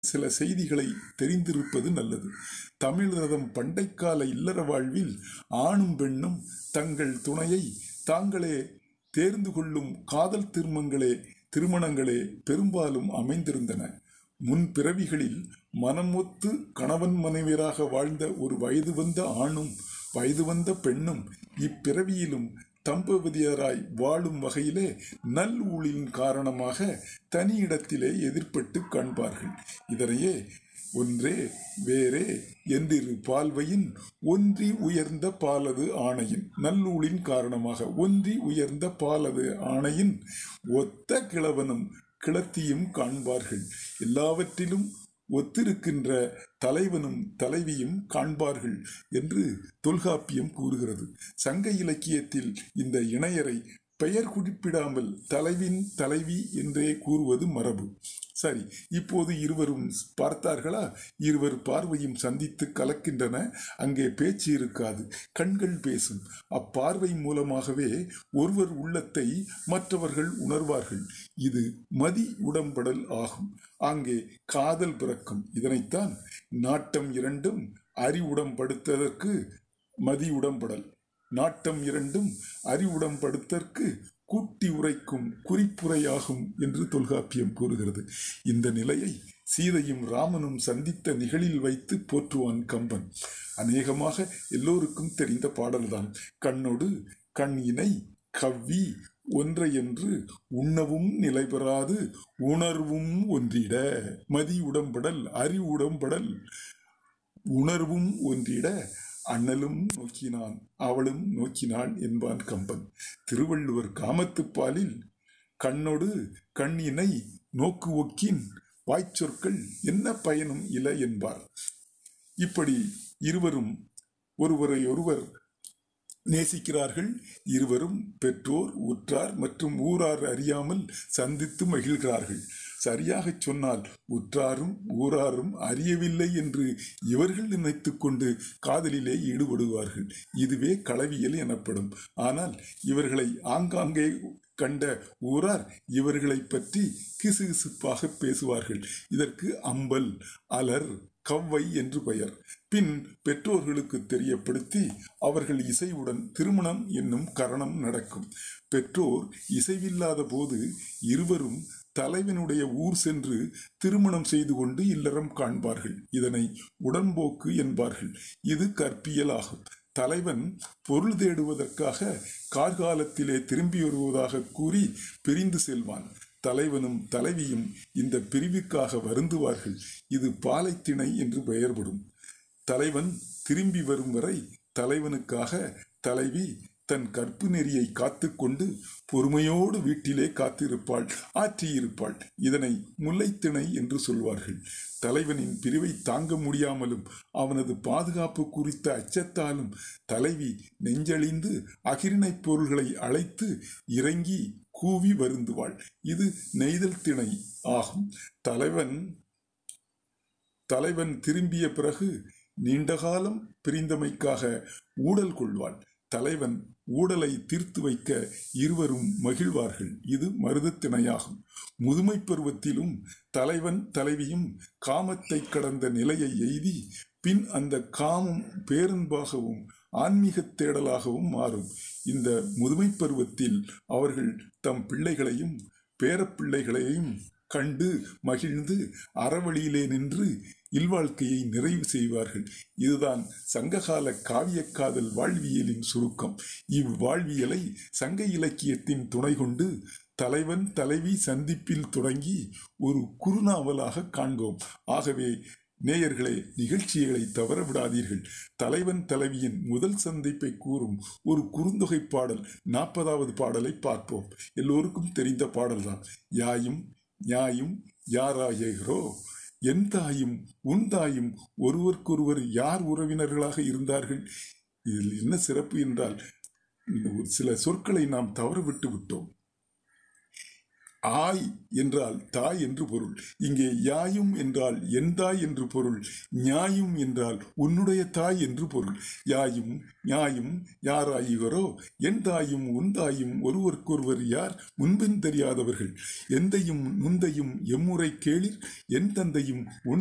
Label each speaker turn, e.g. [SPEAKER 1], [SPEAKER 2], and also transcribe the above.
[SPEAKER 1] சில செய்திகளை தெரிந்திருப்பது நல்லது தமிழகம் பண்டைக்கால இல்லற வாழ்வில் ஆணும் பெண்ணும் தங்கள் துணையை தாங்களே தேர்ந்து கொள்ளும் காதல் திருமங்களே திருமணங்களே பெரும்பாலும் அமைந்திருந்தன முன் பிறவிகளில் மனமொத்து கணவன் மனைவியராக வாழ்ந்த ஒரு வயது வந்த ஆணும் வயது வந்த பெண்ணும் இப்பிறவியிலும் தம்பதியராய் வாழும் வகையிலே நல் ஊழின் காரணமாக தனி இடத்திலே எதிர்பட்டு காண்பார்கள் இதனையே ஒன்றே வேறே என்றிரு பால்வையின் ஒன்றி உயர்ந்த பாலது ஆணையின் நல்லூழின் காரணமாக ஒன்றி உயர்ந்த பாலது ஆணையின் ஒத்த கிழவனும் கிளத்தியும் காண்பார்கள் எல்லாவற்றிலும் ஒத்திருக்கின்ற தலைவனும் தலைவியும் காண்பார்கள் என்று தொல்காப்பியம் கூறுகிறது சங்க இலக்கியத்தில் இந்த இணையரை பெயர் குறிப்பிடாமல் தலைவின் தலைவி என்றே கூறுவது மரபு சரி இப்போது இருவரும் பார்த்தார்களா இருவர் பார்வையும் சந்தித்து கலக்கின்றன அங்கே பேச்சு இருக்காது கண்கள் பேசும் அப்பார்வை மூலமாகவே ஒருவர் உள்ளத்தை மற்றவர்கள் உணர்வார்கள் இது மதி உடம்படல் ஆகும் அங்கே காதல் பிறக்கும் இதனைத்தான் நாட்டம் இரண்டும் அறிவுடம்படுத்ததற்கு மதி உடம்படல் நாட்டம் இரண்டும் அறிவுடம்படுத்தற்கு கூட்டி உரைக்கும் குறிப்புரையாகும் என்று தொல்காப்பியம் கூறுகிறது இந்த நிலையை சீதையும் ராமனும் சந்தித்த நிகழில் வைத்து போற்றுவான் கம்பன் அநேகமாக எல்லோருக்கும் தெரிந்த பாடல்தான் கண்ணொடு கண் இணை கவ்வி ஒன்றையென்று உண்ணவும் நிலை பெறாது உணர்வும் ஒன்றிட மதி உடம்படல் அறி உடம்படல் உணர்வும் ஒன்றிட அண்ணலும் நோக்கினான் அவளும் நோக்கினாள் என்பான் கம்பன் திருவள்ளுவர் காமத்துப்பாலில் கண்ணொடு கண்ணினை நோக்கு ஒக்கின் வாய்ச்சொற்கள் என்ன பயனும் இல என்பார் இப்படி இருவரும் ஒருவரை ஒருவர் நேசிக்கிறார்கள் இருவரும் பெற்றோர் உற்றார் மற்றும் ஊரார் அறியாமல் சந்தித்து மகிழ்கிறார்கள் சரியாக சொன்னால் உற்றாரும் ஊராரும் அறியவில்லை என்று இவர்கள் நினைத்து கொண்டு காதலிலே ஈடுபடுவார்கள் இதுவே களவியல் எனப்படும் ஆனால் இவர்களை ஆங்காங்கே கண்ட ஊரார் இவர்களை பற்றி கிசுகிசுப்பாக பேசுவார்கள் இதற்கு அம்பல் அலர் கவ்வை என்று பெயர் பின் பெற்றோர்களுக்கு தெரியப்படுத்தி அவர்கள் இசைவுடன் திருமணம் என்னும் கரணம் நடக்கும் பெற்றோர் இசைவில்லாத போது இருவரும் தலைவனுடைய ஊர் சென்று திருமணம் செய்து கொண்டு இல்லறம் காண்பார்கள் இதனை உடன்போக்கு என்பார்கள் இது கற்பியல் ஆகும் தலைவன் பொருள் தேடுவதற்காக கார்காலத்திலே திரும்பி வருவதாக கூறி பிரிந்து செல்வான் தலைவனும் தலைவியும் இந்த பிரிவுக்காக வருந்துவார்கள் இது பாலைத்திணை என்று பெயர்படும் தலைவன் திரும்பி வரும் வரை தலைவனுக்காக தலைவி தன் கற்பு நெறியை காத்துக்கொண்டு பொறுமையோடு வீட்டிலே காத்திருப்பாள் ஆற்றியிருப்பாள் இதனை முல்லைத்திணை என்று சொல்வார்கள் தலைவனின் பிரிவை தாங்க முடியாமலும் அவனது பாதுகாப்பு குறித்த அச்சத்தாலும் தலைவி நெஞ்சழிந்து அகிரிணைப் பொருள்களை அழைத்து இறங்கி கூவி வருந்துவாள் இது நெய்தல் திணை ஆகும் தலைவன் தலைவன் திரும்பிய பிறகு நீண்டகாலம் பிரிந்தமைக்காக ஊடல் கொள்வாள் தலைவன் ஊடலை தீர்த்து வைக்க இருவரும் மகிழ்வார்கள் இது மருதத்திணையாகும் முதுமை பருவத்திலும் தலைவன் தலைவியும் காமத்தை கடந்த நிலையை எய்தி பின் அந்த காமம் பேரன்பாகவும் ஆன்மீக தேடலாகவும் மாறும் இந்த முதுமை பருவத்தில் அவர்கள் தம் பிள்ளைகளையும் பேரப்பிள்ளைகளையும் கண்டு மகிழ்ந்து அறவழியிலே நின்று இல்வாழ்க்கையை நிறைவு செய்வார்கள் இதுதான் சங்ககால காவியக்காதல் வாழ்வியலின் சுருக்கம் இவ்வாழ்வியலை சங்க இலக்கியத்தின் துணை கொண்டு தலைவன் தலைவி சந்திப்பில் தொடங்கி ஒரு குறுநாவலாக காண்போம் ஆகவே நேயர்களே நிகழ்ச்சிகளை தவற விடாதீர்கள் தலைவன் தலைவியின் முதல் சந்திப்பை கூறும் ஒரு குறுந்தொகை பாடல் நாற்பதாவது பாடலை பார்ப்போம் எல்லோருக்கும் தெரிந்த பாடல்தான் யாயும் நியாயும் யாராயோ என் தாயும் உன் தாயும் ஒருவருக்கொருவர் யார் உறவினர்களாக இருந்தார்கள் இதில் என்ன சிறப்பு என்றால் சில சொற்களை நாம் தவற விட்டு விட்டோம் ஆய் என்றால் தாய் என்று பொருள் இங்கே யாயும் என்றால் என் தாய் என்று பொருள் ஞாயும் என்றால் உன்னுடைய தாய் என்று பொருள் யாயும் ஞாயும் யாராயுகரோ என் தாயும் உன் தாயும் ஒருவருக்கொருவர் யார் முன்பின் தெரியாதவர்கள் எந்தையும் நுந்தையும் எம்முறை கேளிர் என் தந்தையும் உன்